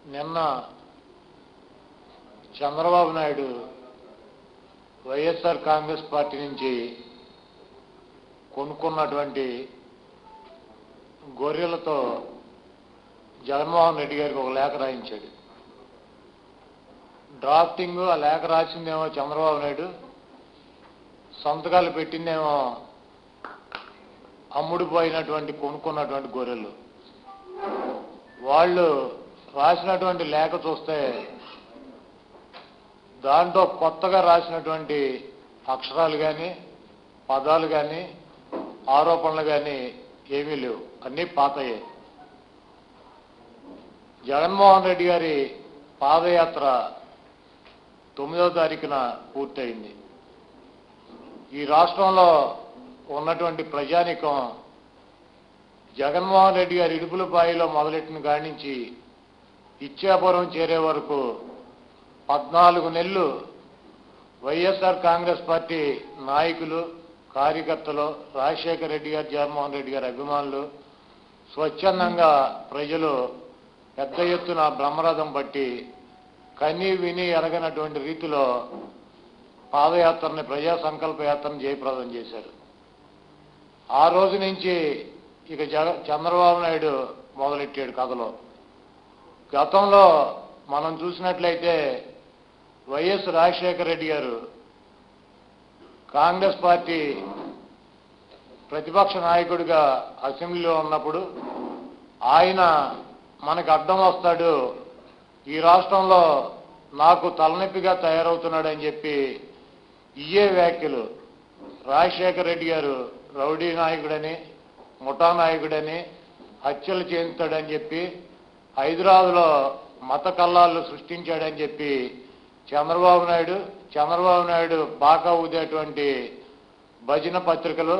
నిన్న చంద్రబాబు నాయుడు వైఎస్ఆర్ కాంగ్రెస్ పార్టీ నుంచి కొనుక్కున్నటువంటి గొర్రెలతో జగన్మోహన్ రెడ్డి గారికి ఒక లేఖ రాయించాడు డ్రాఫ్టింగ్ ఆ లేఖ రాసిందేమో చంద్రబాబు నాయుడు సంతకాలు పెట్టిందేమో అమ్ముడుపోయినటువంటి కొనుక్కున్నటువంటి గొర్రెలు వాళ్ళు రాసినటువంటి లేఖ చూస్తే దాంట్లో కొత్తగా రాసినటువంటి అక్షరాలు కానీ పదాలు కానీ ఆరోపణలు కానీ ఏమీ లేవు అన్నీ పాతయ్యాయి జగన్మోహన్ రెడ్డి గారి పాదయాత్ర తొమ్మిదో తారీఖున పూర్తయింది ఈ రాష్ట్రంలో ఉన్నటువంటి ప్రజానికం జగన్మోహన్ రెడ్డి గారి ఇడుపులపాయిలో మొదలెట్టిన కాడి నుంచి ఇచ్చాపురం చేరే వరకు పద్నాలుగు నెలలు వైఎస్ఆర్ కాంగ్రెస్ పార్టీ నాయకులు కార్యకర్తలు రాజశేఖర రెడ్డి గారు జగన్మోహన్ రెడ్డి గారి అభిమానులు స్వచ్ఛందంగా ప్రజలు పెద్ద ఎత్తున బ్రహ్మరథం బట్టి కని విని ఎరగనటువంటి రీతిలో పాదయాత్రని ప్రజా సంకల్ప యాత్రను జయప్రదం చేశారు ఆ రోజు నుంచి ఇక జగ చంద్రబాబు నాయుడు మొదలెట్టాడు కథలో గతంలో మనం చూసినట్లయితే వైఎస్ రాజశేఖర రెడ్డి గారు కాంగ్రెస్ పార్టీ ప్రతిపక్ష నాయకుడిగా అసెంబ్లీలో ఉన్నప్పుడు ఆయన మనకు అడ్డం వస్తాడు ఈ రాష్ట్రంలో నాకు తలనొప్పిగా తయారవుతున్నాడని చెప్పి ఇయే వ్యాఖ్యలు రాజశేఖర రెడ్డి గారు రౌడీ నాయకుడని ముఠా నాయకుడని హత్యలు చేస్తాడని చెప్పి హైదరాబాద్లో మత కల్లాలు సృష్టించాడని చెప్పి చంద్రబాబు నాయుడు చంద్రబాబు నాయుడు బాకా ఊదేటువంటి భజన పత్రికలు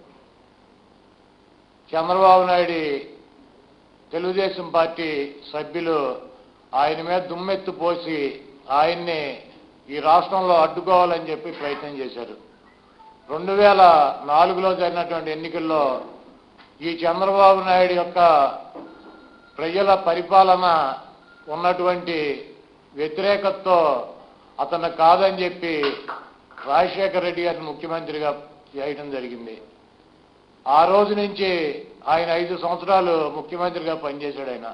చంద్రబాబు నాయుడు తెలుగుదేశం పార్టీ సభ్యులు ఆయన మీద దుమ్మెత్తు పోసి ఆయన్ని ఈ రాష్ట్రంలో అడ్డుకోవాలని చెప్పి ప్రయత్నం చేశారు రెండు వేల నాలుగులో జరిగినటువంటి ఎన్నికల్లో ఈ చంద్రబాబు నాయుడు యొక్క ప్రజల పరిపాలన ఉన్నటువంటి వ్యతిరేకతతో అతను కాదని చెప్పి రాజశేఖర రెడ్డి గారిని ముఖ్యమంత్రిగా చేయడం జరిగింది ఆ రోజు నుంచి ఆయన ఐదు సంవత్సరాలు ముఖ్యమంత్రిగా పనిచేశాడు ఆయన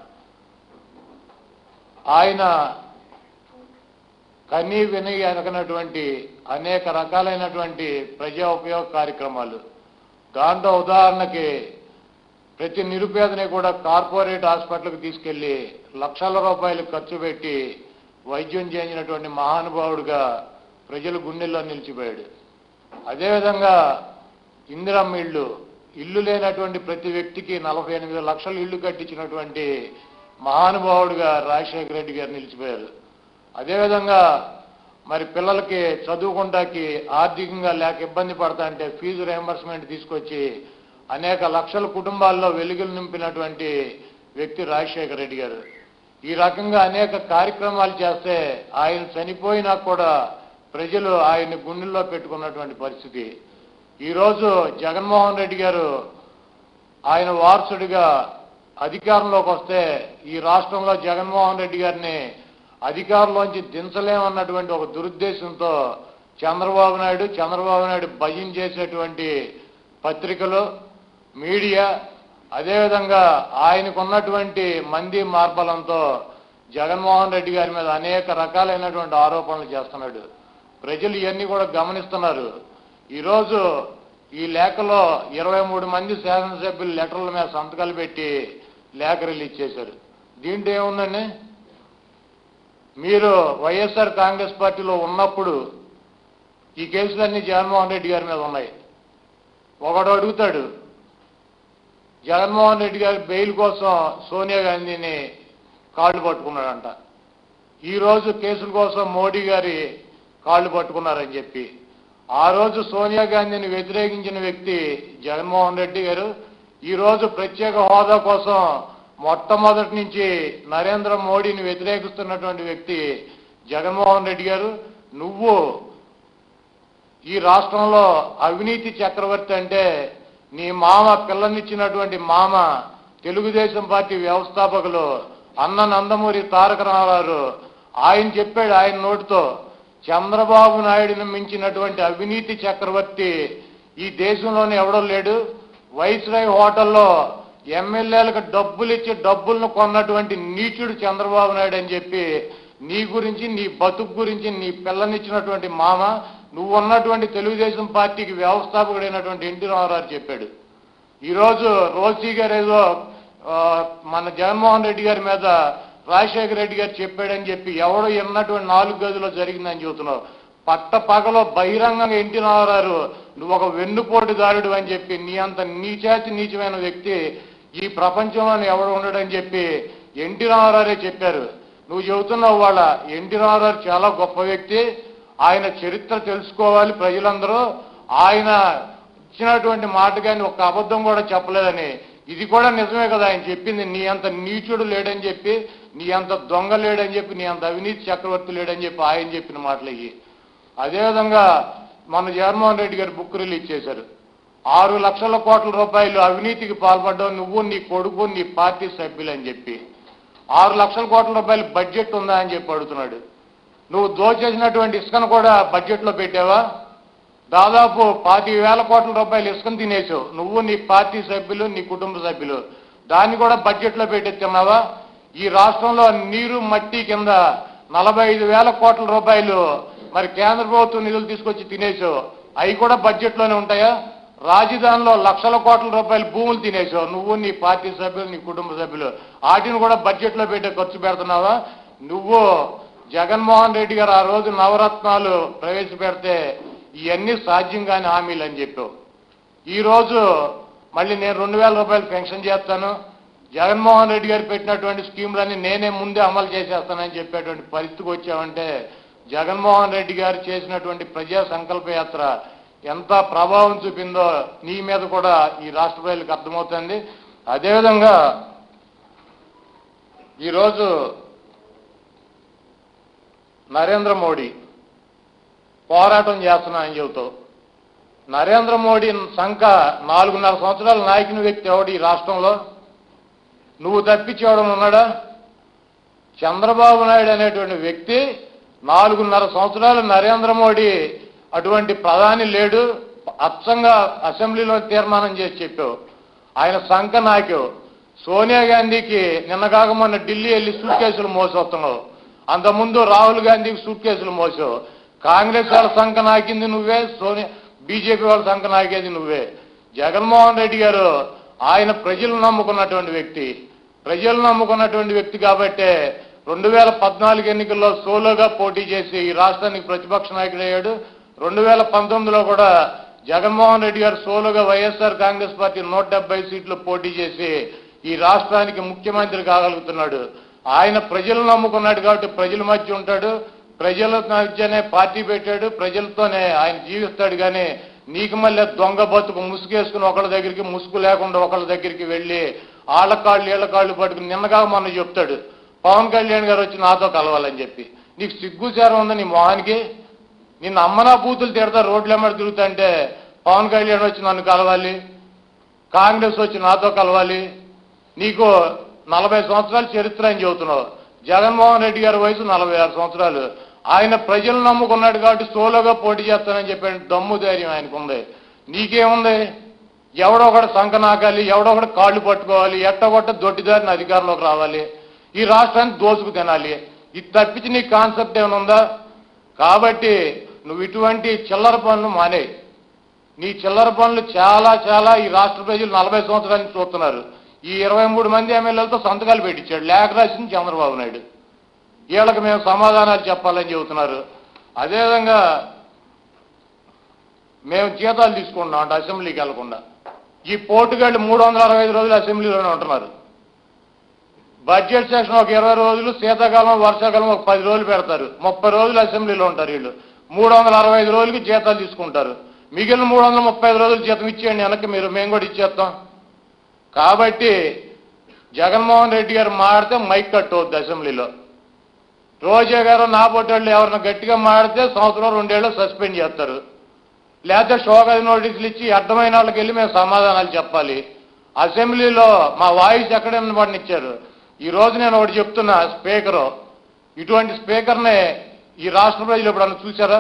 ఆయన కనీ విని ఎనకనటువంటి అనేక రకాలైనటువంటి ప్రజా ఉపయోగ కార్యక్రమాలు దాంట్లో ఉదాహరణకి ప్రతి నిరుపేదని కూడా కార్పొరేట్ హాస్పిటల్కి తీసుకెళ్లి లక్షల రూపాయలు ఖర్చు పెట్టి వైద్యం చేయించినటువంటి మహానుభావుడిగా ప్రజల గుండెల్లో నిలిచిపోయాడు అదేవిధంగా ఇందిరమ్మ ఇళ్ళు ఇల్లు లేనటువంటి ప్రతి వ్యక్తికి నలభై ఎనిమిది లక్షలు ఇల్లు కట్టించినటువంటి మహానుభావుడిగా రాజశేఖర రెడ్డి గారు నిలిచిపోయారు అదేవిధంగా మరి పిల్లలకి చదువుకుంటాకి ఆర్థికంగా లేక ఇబ్బంది పడతా అంటే ఫీజు రియంబర్స్మెంట్ తీసుకొచ్చి అనేక లక్షల కుటుంబాల్లో వెలుగులు నింపినటువంటి వ్యక్తి రాజశేఖర రెడ్డి గారు ఈ రకంగా అనేక కార్యక్రమాలు చేస్తే ఆయన చనిపోయినా కూడా ప్రజలు ఆయన్ని గుండెల్లో పెట్టుకున్నటువంటి పరిస్థితి ఈరోజు జగన్మోహన్ రెడ్డి గారు ఆయన వారసుడిగా అధికారంలోకి వస్తే ఈ రాష్ట్రంలో జగన్మోహన్ రెడ్డి గారిని అధికారంలోంచి దించలేమన్నటువంటి ఒక దురుద్దేశంతో చంద్రబాబు నాయుడు చంద్రబాబు నాయుడు భయం చేసేటువంటి పత్రికలు మీడియా అదేవిధంగా ఆయనకున్నటువంటి మంది మార్బలంతో జగన్మోహన్ రెడ్డి గారి మీద అనేక రకాలైనటువంటి ఆరోపణలు చేస్తున్నాడు ప్రజలు ఇవన్నీ కూడా గమనిస్తున్నారు ఈరోజు ఈ లేఖలో ఇరవై మూడు మంది శాసనసభ్యులు లెటర్ల మీద సంతకాలు పెట్టి లేఖ రిలీజ్ చేశారు దీంట్లో ఏముందండి మీరు వైఎస్ఆర్ కాంగ్రెస్ పార్టీలో ఉన్నప్పుడు ఈ కేసులన్నీ జగన్మోహన్ రెడ్డి గారి మీద ఉన్నాయి ఒకడు అడుగుతాడు జగన్మోహన్ రెడ్డి గారి బెయిల్ కోసం సోనియా గాంధీని కాళ్ళు పట్టుకున్నాడంట ఈ రోజు కేసుల కోసం మోడీ గారి కాళ్ళు పట్టుకున్నారని చెప్పి ఆ రోజు సోనియా గాంధీని వ్యతిరేకించిన వ్యక్తి జగన్మోహన్ రెడ్డి గారు ఈ రోజు ప్రత్యేక హోదా కోసం మొట్టమొదటి నుంచి నరేంద్ర మోడీని వ్యతిరేకిస్తున్నటువంటి వ్యక్తి జగన్మోహన్ రెడ్డి గారు నువ్వు ఈ రాష్ట్రంలో అవినీతి చక్రవర్తి అంటే నీ మామ పిల్లనిచ్చినటువంటి మామ తెలుగుదేశం పార్టీ వ్యవస్థాపకులు అన్న నందమూరి తారక రామారావు ఆయన చెప్పాడు ఆయన నోటితో చంద్రబాబు నాయుడుని మించినటువంటి అవినీతి చక్రవర్తి ఈ దేశంలోనే ఎవడో లేడు వైస్రాయ్ హోటల్లో ఎమ్మెల్యేలకు డబ్బులు ఇచ్చి డబ్బులను కొన్నటువంటి నీచుడు చంద్రబాబు నాయుడు అని చెప్పి నీ గురించి నీ బతుకు గురించి నీ పిల్లనిచ్చినటువంటి మామ నువ్వు ఉన్నటువంటి తెలుగుదేశం పార్టీకి వ్యవస్థాపకుడైనటువంటి ఎన్టీ రామారావు చెప్పాడు ఈరోజు రోసీ గారు ఏదో ఆ, మన జగన్మోహన్ రెడ్డి గారి మీద రాజశేఖర రెడ్డి గారు చెప్పాడని చెప్పి ఎవడో ఎన్నటువంటి నాలుగు గదిలో జరిగిందని చెబుతున్నావు పట్ట పగలో బహిరంగంగా ఎన్టీ రామారావు నువ్వు ఒక వెన్నుపోటుదారుడు అని చెప్పి నీ అంత నీచాతి నీచమైన వ్యక్తి ఈ ప్రపంచంలోనే ఎవడు ఉండడని చెప్పి ఎన్టీ రామారావుే చెప్పారు నువ్వు చెబుతున్నావు వాళ్ళ ఎన్టీ రామారావు చాలా గొప్ప వ్యక్తి ఆయన చరిత్ర తెలుసుకోవాలి ప్రజలందరూ ఆయన ఇచ్చినటువంటి మాట కానీ ఒక అబద్ధం కూడా చెప్పలేదని ఇది కూడా నిజమే కదా ఆయన చెప్పింది నీ అంత నీచుడు లేడని చెప్పి నీ అంత దొంగ లేడని చెప్పి నీ అంత అవినీతి చక్రవర్తి లేడని చెప్పి ఆయన చెప్పిన మాటలు ఇవి అదేవిధంగా మన జగన్మోహన్ రెడ్డి గారు బుక్ రిలీజ్ చేశారు ఆరు లక్షల కోట్ల రూపాయలు అవినీతికి పాల్పడ్డావు నువ్వు నీ కొడుకు నీ పార్టీ సభ్యులు అని చెప్పి ఆరు లక్షల కోట్ల రూపాయలు బడ్జెట్ ఉందా అని చెప్పి అడుగుతున్నాడు నువ్వు దోచేసినటువంటి ఇసుకను కూడా బడ్జెట్లో పెట్టావా దాదాపు పాతి వేల కోట్ల రూపాయలు ఇసుకను తినేసావు నువ్వు నీ పార్టీ సభ్యులు నీ కుటుంబ సభ్యులు దాన్ని కూడా బడ్జెట్లో పెట్టెత్తున్నావా ఈ రాష్ట్రంలో నీరు మట్టి కింద నలభై ఐదు వేల కోట్ల రూపాయలు మరి కేంద్ర ప్రభుత్వం నిధులు తీసుకొచ్చి తినేసావు అవి కూడా బడ్జెట్లోనే ఉంటాయా రాజధానిలో లక్షల కోట్ల రూపాయల భూములు తినేసావు నువ్వు నీ పార్టీ సభ్యులు నీ కుటుంబ సభ్యులు వాటిని కూడా బడ్జెట్లో పెట్టే ఖర్చు పెడుతున్నావా నువ్వు జగన్మోహన్ రెడ్డి గారు ఆ రోజు నవరత్నాలు ప్రవేశపెడితే ఇవన్నీ సాధ్యం కాని హామీలు అని చెప్పావు ఈ రోజు మళ్ళీ నేను రెండు వేల రూపాయలు పెన్షన్ చేస్తాను జగన్మోహన్ రెడ్డి గారు పెట్టినటువంటి స్కీములన్నీ నేనే ముందే అమలు చేసేస్తానని చెప్పేటువంటి పరిస్థితికి వచ్చామంటే జగన్మోహన్ రెడ్డి గారు చేసినటువంటి ప్రజా సంకల్ప యాత్ర ఎంత ప్రభావం చూపిందో నీ మీద కూడా ఈ రాష్ట్ర ప్రజలకు అర్థమవుతుంది అదేవిధంగా ఈరోజు నరేంద్ర మోడీ పోరాటం చేస్తున్నానని చెబుతావు నరేంద్ర మోడీ సంఖ నాలుగున్నర సంవత్సరాల నాయకుని వ్యక్తి ఎవడు ఈ రాష్ట్రంలో నువ్వు తప్పించేవడం ఉన్నాడా చంద్రబాబు నాయుడు అనేటువంటి వ్యక్తి నాలుగున్నర సంవత్సరాలు నరేంద్ర మోడీ అటువంటి ప్రధాని లేడు అచ్చంగా అసెంబ్లీలో తీర్మానం చేసి చెప్పావు ఆయన సంఖ నాకావు సోనియా గాంధీకి నిన్నగాక మొన్న ఢిల్లీ వెళ్ళి సూట్ కేసులు మోసొస్తున్నావు అంతకుముందు రాహుల్ గాంధీకి సూట్ కేసులు మోసావు కాంగ్రెస్ వాళ్ళ సంఖ నాకింది నువ్వే సోనియా బీజేపీ వాళ్ళ సంఖ నాకేది నువ్వే జగన్మోహన్ రెడ్డి గారు ఆయన ప్రజలు నమ్ముకున్నటువంటి వ్యక్తి ప్రజలు నమ్ముకున్నటువంటి వ్యక్తి కాబట్టే రెండు వేల పద్నాలుగు ఎన్నికల్లో సోలోగా పోటీ చేసి ఈ రాష్ట్రానికి ప్రతిపక్ష నాయకుడు అయ్యాడు రెండు వేల పంతొమ్మిదిలో కూడా జగన్మోహన్ రెడ్డి గారు సోలోగా వైఎస్ఆర్ కాంగ్రెస్ పార్టీ నూట డెబ్బై సీట్లు పోటీ చేసి ఈ రాష్ట్రానికి ముఖ్యమంత్రి కాగలుగుతున్నాడు ఆయన ప్రజలు నమ్ముకున్నాడు కాబట్టి ప్రజల మధ్య ఉంటాడు ప్రజల మధ్యనే పార్టీ పెట్టాడు ప్రజలతోనే ఆయన జీవిస్తాడు కానీ నీకు మళ్ళీ దొంగ బతుకు ముసుగేసుకుని ఒకళ్ళ దగ్గరికి ముసుగు లేకుండా ఒకళ్ళ దగ్గరికి వెళ్ళి ఆళ్ళ కాళ్ళు ఈళ్ళ కాళ్ళు పట్టుకుని నిన్నగా మొన్న చెప్తాడు పవన్ కళ్యాణ్ గారు వచ్చి నాతో కలవాలని చెప్పి నీకు సిగ్గుచారం ఉందా నీ మొహానికి నిన్ను అమ్మనా బూతులు తిడతా రోడ్లు ఎమ్మడి తిరుగుతుంటే పవన్ కళ్యాణ్ వచ్చి నన్ను కలవాలి కాంగ్రెస్ వచ్చి నాతో కలవాలి నీకు నలభై సంవత్సరాల చరిత్ర అని చెబుతున్నావు జగన్మోహన్ రెడ్డి గారి వయసు నలభై ఆరు సంవత్సరాలు ఆయన ప్రజలు నమ్ముకున్నాడు కాబట్టి సోలోగా పోటీ చేస్తానని చెప్పాడు దమ్ము ధైర్యం ఆయనకు ఉంది నీకేముంది ఎవడో ఒకటి సంఖ నాకాలి ఎవడో ఒకటి కాళ్ళు పట్టుకోవాలి ఎట్టగొట్ట దొడ్డిదారిని అధికారంలోకి రావాలి ఈ రాష్ట్రాన్ని దోసుకు తినాలి ఇది తప్పించి నీ కాన్సెప్ట్ ఏమైనా ఉందా కాబట్టి నువ్వు ఇటువంటి చిల్లర పనులు మానే నీ చిల్లర పనులు చాలా చాలా ఈ రాష్ట్ర ప్రజలు నలభై సంవత్సరాల నుంచి చూస్తున్నారు ఈ ఇరవై మూడు మంది ఎమ్మెల్యేలతో సంతకాలు పెట్టించాడు లేఖ రాసింది చంద్రబాబు నాయుడు వీళ్ళకి మేము సమాధానాలు చెప్పాలని చెబుతున్నారు అదేవిధంగా మేము జీతాలు తీసుకుంటున్నాం అంటే అసెంబ్లీకి వెళ్లకుండా ఈ పోటుగాళ్ళు మూడు వందల అరవై ఐదు రోజులు అసెంబ్లీలోనే ఉంటున్నారు బడ్జెట్ సెషన్ ఒక ఇరవై రోజులు శీతాకాలం వర్షాకాలం ఒక పది రోజులు పెడతారు ముప్పై రోజులు అసెంబ్లీలో ఉంటారు వీళ్ళు మూడు వందల అరవై ఐదు రోజులకి జీతాలు తీసుకుంటారు మిగిలిన మూడు వందల ముప్పై ఐదు రోజులు జీతం ఇచ్చేయండి వెనక్కి మీరు మేము కూడా ఇచ్చేస్తాం కాబట్టి జగన్మోహన్ రెడ్డి గారు మాడితే మైక్ కట్ అవుద్ది అసెంబ్లీలో రోజా గారు నా పొట్టోళ్ళు ఎవరైనా గట్టిగా మాడితే సంవత్సరం రెండేళ్ళు సస్పెండ్ చేస్తారు లేకపోతే షోగది నోటీసులు ఇచ్చి అడ్డమైన వాళ్ళకి వెళ్ళి మేము సమాధానాలు చెప్పాలి అసెంబ్లీలో మా వాయిస్ ఎక్కడ వినబడినిచ్చారు ఈ రోజు నేను ఒకటి చెప్తున్నా స్పీకరు ఇటువంటి స్పీకర్నే ఈ రాష్ట్ర ప్రజలు ఎప్పుడన్నా చూసారా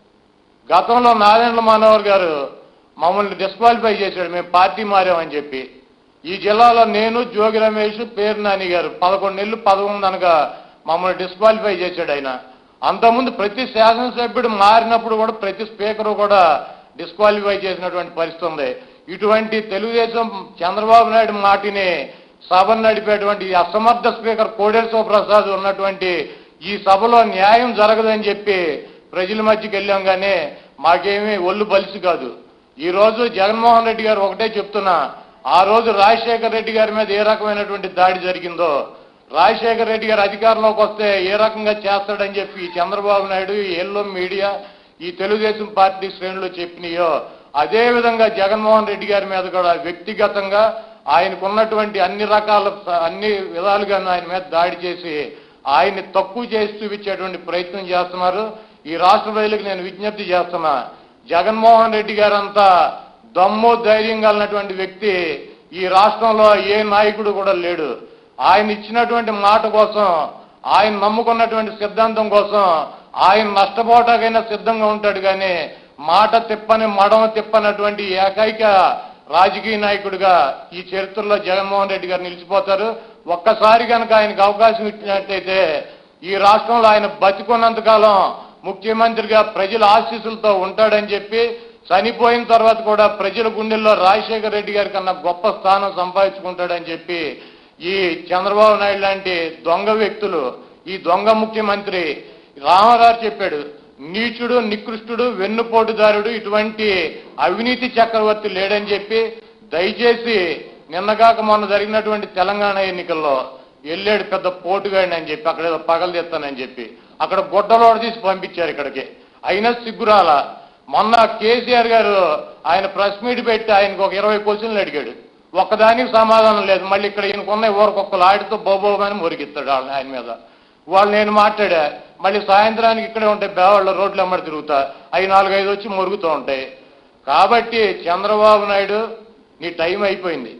గతంలో నారాయణ మనోహర్ గారు మమ్మల్ని డిస్క్వాలిఫై చేశాడు మేము పార్టీ మారామని చెప్పి ఈ జిల్లాలో నేను జోగి రమేష్ పేరు నాని గారు పదకొండు నెలలు పదకొండు అనగా మమ్మల్ని డిస్క్వాలిఫై చేశాడు ఆయన అంతకుముందు ప్రతి శాసనసభ్యుడు మారినప్పుడు కూడా ప్రతి స్పీకర్ కూడా డిస్క్వాలిఫై చేసినటువంటి పరిస్థితి ఉంది ఇటువంటి తెలుగుదేశం చంద్రబాబు నాయుడు మాటిని సభను నడిపేటువంటి ఈ అసమర్థ స్పీకర్ కోడేరు శివప్రసాద్ ఉన్నటువంటి ఈ సభలో న్యాయం జరగదని చెప్పి ప్రజల మధ్యకి వెళ్ళాం కానీ మాకేమీ ఒళ్ళు బలిసి కాదు ఈ రోజు జగన్మోహన్ రెడ్డి గారు ఒకటే చెప్తున్నా ఆ రోజు రాజశేఖర్ రెడ్డి గారి మీద ఏ రకమైనటువంటి దాడి జరిగిందో రాజశేఖర రెడ్డి గారు అధికారంలోకి వస్తే ఏ రకంగా చేస్తాడని చెప్పి ఈ చంద్రబాబు నాయుడు ఈ ఎల్లో మీడియా ఈ తెలుగుదేశం పార్టీ శ్రేణులు చెప్పినాయో అదే విధంగా జగన్మోహన్ రెడ్డి గారి మీద కూడా వ్యక్తిగతంగా ఆయనకున్నటువంటి అన్ని రకాల అన్ని విధాలుగా ఆయన మీద దాడి చేసి ఆయన్ని తక్కువ చేసి చూపించేటువంటి ప్రయత్నం చేస్తున్నారు ఈ రాష్ట్ర ప్రజలకు నేను విజ్ఞప్తి చేస్తున్నా జగన్మోహన్ రెడ్డి గారంతా దమ్ము ధైర్యం కలిగినటువంటి వ్యక్తి ఈ రాష్ట్రంలో ఏ నాయకుడు కూడా లేడు ఆయన ఇచ్చినటువంటి మాట కోసం ఆయన నమ్ముకున్నటువంటి సిద్ధాంతం కోసం ఆయన నష్టపోవటాకైనా సిద్ధంగా ఉంటాడు కానీ మాట తిప్పని మడమ తిప్పనటువంటి ఏకైక రాజకీయ నాయకుడిగా ఈ చరిత్రలో జగన్మోహన్ రెడ్డి గారు నిలిచిపోతారు ఒక్కసారి కనుక ఆయనకు అవకాశం ఇచ్చినట్టయితే ఈ రాష్ట్రంలో ఆయన బతికున్నంత కాలం ముఖ్యమంత్రిగా ప్రజల ఆశీస్సులతో ఉంటాడని చెప్పి చనిపోయిన తర్వాత కూడా ప్రజల గుండెల్లో రాజశేఖర రెడ్డి గారి కన్నా గొప్ప స్థానం సంపాదించుకుంటాడని చెప్పి ఈ చంద్రబాబు నాయుడు లాంటి దొంగ వ్యక్తులు ఈ దొంగ ముఖ్యమంత్రి రామారావు చెప్పాడు నీచుడు నికృష్టుడు వెన్నుపోటుదారుడు ఇటువంటి అవినీతి చక్రవర్తి లేడని చెప్పి దయచేసి నిన్నగాక మొన్న జరిగినటువంటి తెలంగాణ ఎన్నికల్లో వెళ్ళాడు పెద్ద పోటుగాడిని అని చెప్పి అక్కడ ఏదో పగలు తెస్తానని చెప్పి అక్కడ గుడ్డలోడ తీసి పంపించారు ఇక్కడికి అయినా సిగ్గురాల మొన్న కేసీఆర్ గారు ఆయన ప్రెస్ మీట్ పెట్టి ఆయనకు ఒక ఇరవై క్వశ్చన్లు అడిగాడు ఒక్కదానికి సమాధానం లేదు మళ్ళీ ఇక్కడ ఈయనకున్న ఊరకొక్కలు ఆడితో బోబోమని మురిగిస్తాడు వాళ్ళని ఆయన మీద వాళ్ళు నేను మాట్లాడా మళ్ళీ సాయంత్రానికి ఇక్కడే ఉంటాయి బేవాళ్ళ రోడ్లు అమ్మడి తిరుగుతా అవి నాలుగైదు వచ్చి మురుగుతూ ఉంటాయి కాబట్టి చంద్రబాబు నాయుడు నీ టైం అయిపోయింది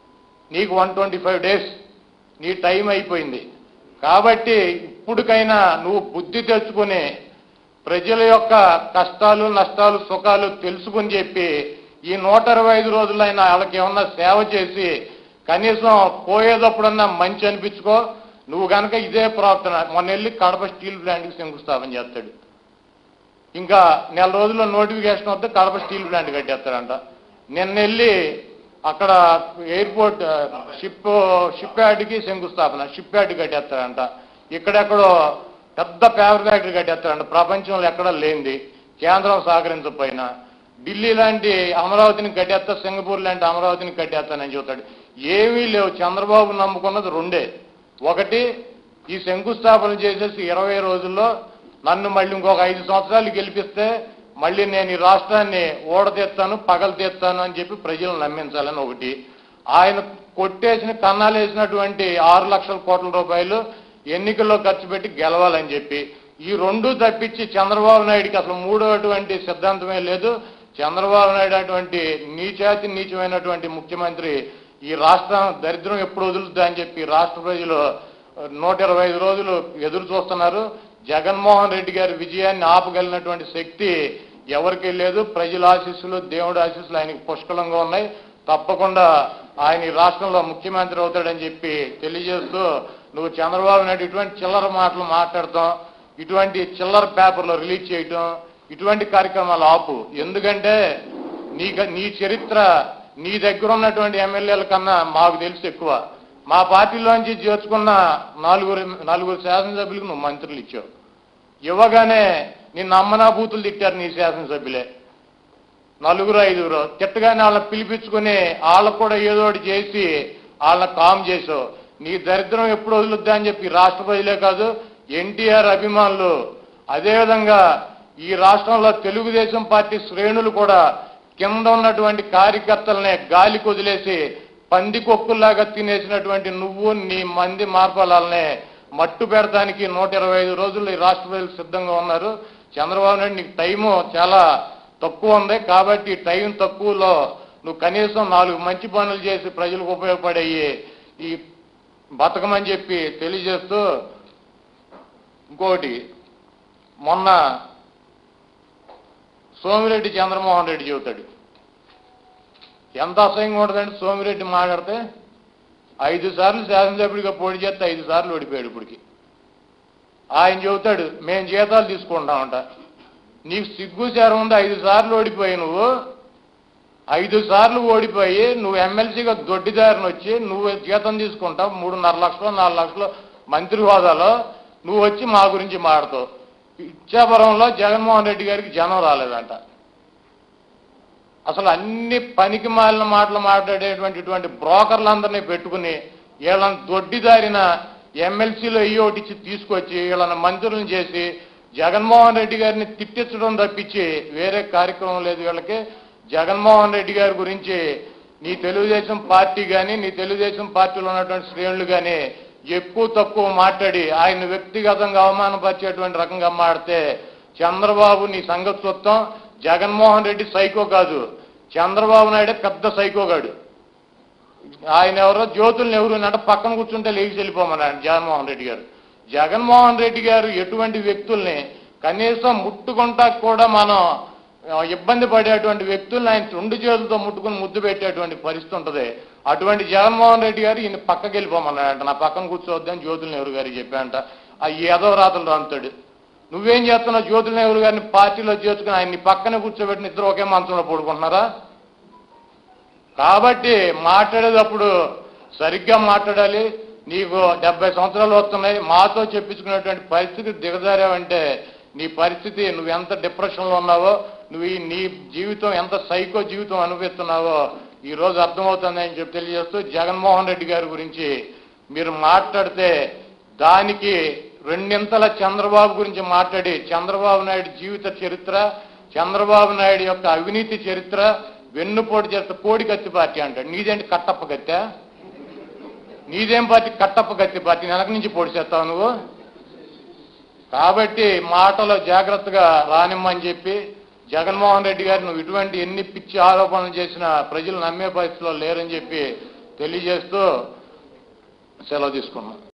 నీకు వన్ ట్వంటీ ఫైవ్ డేస్ నీ టైం అయిపోయింది కాబట్టి ఇప్పటికైనా నువ్వు బుద్ధి తెచ్చుకుని ప్రజల యొక్క కష్టాలు నష్టాలు సుఖాలు తెలుసుకుని చెప్పి ఈ నూట ఇరవై ఐదు రోజులైనా వాళ్ళకి ఏమన్నా సేవ చేసి కనీసం పోయేటప్పుడన్నా మంచి అనిపించుకో నువ్వు గనక ఇదే ప్రవర్తన మొన్న వెళ్ళి కడప స్టీల్ ప్లాంట్కి శంకుస్థాపన చేస్తాడు ఇంకా నెల రోజుల్లో నోటిఫికేషన్ వస్తే కడప స్టీల్ ప్లాంట్ కట్టేస్తాడంట నిన్న వెళ్ళి అక్కడ ఎయిర్పోర్ట్ షిప్ షిప్ యార్డ్కి శంకుస్థాపన షిప్ యార్డ్ కట్టేస్తాడంట ఇక్కడెక్కడో పెద్ద పేపర్ ఫ్యాక్టరీ కట్టేస్తాడంట ప్రపంచంలో ఎక్కడా లేనిది కేంద్రం సహకరించకపోయినా ఢిల్లీ లాంటి అమరావతిని కట్టేస్తా సింగపూర్ లాంటి అమరావతిని కట్టేస్తానని చెబుతాడు ఏమీ లేవు చంద్రబాబు నమ్ముకున్నది రెండే ఒకటి ఈ శంకుస్థాపన చేసేసి ఇరవై రోజుల్లో నన్ను మళ్ళీ ఇంకొక ఐదు సంవత్సరాలు గెలిపిస్తే మళ్ళీ నేను ఈ రాష్ట్రాన్ని ఓడతీస్తాను పగలు తీస్తాను అని చెప్పి ప్రజలను నమ్మించాలని ఒకటి ఆయన కొట్టేసిన కన్నాలేసినటువంటి ఆరు లక్షల కోట్ల రూపాయలు ఎన్నికల్లో ఖర్చు పెట్టి గెలవాలని చెప్పి ఈ రెండు తప్పించి చంద్రబాబు నాయుడికి అసలు మూడోటువంటి సిద్ధాంతమే లేదు చంద్రబాబు నాయుడు అటువంటి నీచాతి నీచమైనటువంటి ముఖ్యమంత్రి ఈ రాష్ట్రం దరిద్రం ఎప్పుడు వదులుద్దా అని చెప్పి రాష్ట్ర ప్రజలు నూట ఇరవై ఐదు రోజులు ఎదురు చూస్తున్నారు జగన్మోహన్ రెడ్డి గారి విజయాన్ని ఆపగలిగినటువంటి శక్తి ఎవరికీ లేదు ప్రజల ఆశీస్సులు దేవుడి ఆశీస్సులు ఆయనకి పుష్కలంగా ఉన్నాయి తప్పకుండా ఆయన ఈ రాష్ట్రంలో ముఖ్యమంత్రి అవుతాడని చెప్పి తెలియజేస్తూ నువ్వు చంద్రబాబు నాయుడు ఇటువంటి చిల్లర మాటలు మాట్లాడతాం ఇటువంటి చిల్లర పేపర్లు రిలీజ్ చేయటం ఇటువంటి కార్యక్రమాలు ఆపు ఎందుకంటే నీ నీ చరిత్ర నీ దగ్గర ఉన్నటువంటి ఎమ్మెల్యేల కన్నా మాకు తెలుసు ఎక్కువ మా పార్టీలోంచి చేర్చుకున్న నలుగురు నలుగురు శాసనసభ్యులకు నువ్వు మంత్రులు ఇచ్చావు ఇవ్వగానే నిన్న అమ్మనా బూతులు తిట్టారు నీ శాసనసభ్యులే నలుగురు ఐదుగురు తిట్టగానే వాళ్ళని పిలిపించుకుని వాళ్ళకు కూడా ఏదో ఒకటి చేసి వాళ్ళని కామ్ చేసావు నీ దరిద్రం ఎప్పుడు వదులుద్దా అని చెప్పి రాష్ట్ర ప్రజలే కాదు ఎన్టీఆర్ అభిమానులు అదేవిధంగా ఈ రాష్ట్రంలో తెలుగుదేశం పార్టీ శ్రేణులు కూడా కింద ఉన్నటువంటి కార్యకర్తలనే గాలికి వదిలేసి పంది కొక్కుల్లాగా తినేసినటువంటి నువ్వు నీ మంది మార్పాలనే మట్టు పెడతానికి నూట ఇరవై ఐదు రోజులు ఈ రాష్ట్ర ప్రజలు సిద్ధంగా ఉన్నారు చంద్రబాబు నాయుడు నీకు టైము చాలా తక్కువ ఉంది కాబట్టి ఈ టైం తక్కువలో నువ్వు కనీసం నాలుగు మంచి పనులు చేసి ప్రజలకు ఉపయోగపడేవి ఈ బతకమని చెప్పి తెలియజేస్తూ ఇంకోటి మొన్న సోమిరెడ్డి చంద్రమోహన్ రెడ్డి చెబుతాడు ఎంత అసహ్యంగా ఉంటుందంటే సోమిరెడ్డి మాట్లాడితే ఐదు సార్లు శాసనసభ్యుడిగా పోటీ చేస్తే ఐదు సార్లు ఓడిపోయాడు ఇప్పటికి ఆయన చెబుతాడు మేము జీతాలు తీసుకుంటామంట నీకు సిగ్గు చేరం ఉంది ఐదు సార్లు ఓడిపోయి నువ్వు ఐదు సార్లు ఓడిపోయి నువ్వు ఎమ్మెల్సీగా దొడ్డిదారిని వచ్చి నువ్వు జీతం తీసుకుంటావు మూడున్నర లక్షలు నాలుగు లక్షలు మంత్రి హోదాలో నువ్వు వచ్చి మా గురించి మాడతావు ఇచ్చాపురంలో జగన్మోహన్ రెడ్డి గారికి జనం రాలేదంట అసలు అన్ని పనికి మాలిన మాటలు మాట్లాడేటువంటి ఇటువంటి బ్రోకర్లందరినీ పెట్టుకుని వీళ్ళని దొడ్డిదారిన ఎమ్మెల్సీలో ఇచ్చి తీసుకొచ్చి వీళ్ళని మంత్రులను చేసి జగన్మోహన్ రెడ్డి గారిని తిట్టించడం తప్పించి వేరే కార్యక్రమం లేదు వీళ్ళకి జగన్మోహన్ రెడ్డి గారి గురించి నీ తెలుగుదేశం పార్టీ కానీ నీ తెలుగుదేశం పార్టీలో ఉన్నటువంటి శ్రేణులు కానీ ఎక్కువ తక్కువ మాట్లాడి ఆయన వ్యక్తిగతంగా అవమానపరిచేటువంటి రకంగా మాడితే చంద్రబాబు నీ సంగతి చూస్తాం జగన్మోహన్ రెడ్డి సైకో కాదు చంద్రబాబు నాయుడే పెద్ద సైకోగాడు ఆయన ఎవరో జ్యోతుల్ని ఎవరు అంటే పక్కన కూర్చుంటే లేచి వెళ్ళిపోమన్నాడు జగన్మోహన్ రెడ్డి గారు జగన్మోహన్ రెడ్డి గారు ఎటువంటి వ్యక్తుల్ని కనీసం ముట్టుకుంటా కూడా మనం ఆ, ఇబ్బంది పడేటువంటి వ్యక్తుల్ని ఆయన రెండు చేతులతో ముట్టుకుని ముద్దు పెట్టేటువంటి పరిస్థితి ఉంటుంది అటువంటి జగన్మోహన్ రెడ్డి గారు ఈయన పక్కకి వెళ్ళిపోమన్నాడంట నా పక్కన కూర్చోవద్దని జ్యోతుల నెహ్రూ గారికి చెప్పాడంట ఆ ఏదో రాతలు రాంతాడు నువ్వేం చేస్తున్నావు జ్యోతుల నెహ్రూ గారిని పార్టీలో చేర్చుకుని ఆయన్ని పక్కన కూర్చోబెట్టిన ఇద్దరు ఒకే మంచంలో పడుకుంటున్నారా కాబట్టి మాట్లాడేటప్పుడు సరిగ్గా మాట్లాడాలి నీకు డెబ్బై సంవత్సరాలు వస్తున్నాయి మాతో చెప్పించుకునేటువంటి పరిస్థితి దిగజారావంటే నీ పరిస్థితి నువ్వు ఎంత డిప్రెషన్లో ఉన్నావో నువ్వు ఈ నీ జీవితం ఎంత సైకో జీవితం అనుభవిస్తున్నావో ఈ రోజు అర్థమవుతుందని చెప్పి తెలియజేస్తూ జగన్మోహన్ రెడ్డి గారి గురించి మీరు మాట్లాడితే దానికి రెండింతల చంద్రబాబు గురించి మాట్లాడి చంద్రబాబు నాయుడు జీవిత చరిత్ర చంద్రబాబు నాయుడు యొక్క అవినీతి చరిత్ర వెన్నుపోటు చేస్తే కోడి కత్తి పార్టీ అంటాడు నీదేంటి కట్టప్ప కత్తా నీదేం పార్టీ కట్టప్ప కత్తి పార్టీ వెనక నుంచి పొడి చేస్తావు నువ్వు కాబట్టి మాటలో జాగ్రత్తగా రానిమ్మని చెప్పి జగన్మోహన్ రెడ్డి గారు నువ్వు ఇటువంటి ఎన్ని పిచ్చి ఆరోపణలు చేసినా ప్రజలు నమ్మే పరిస్థితిలో లేరని చెప్పి తెలియజేస్తూ సెలవు తీసుకున్నాం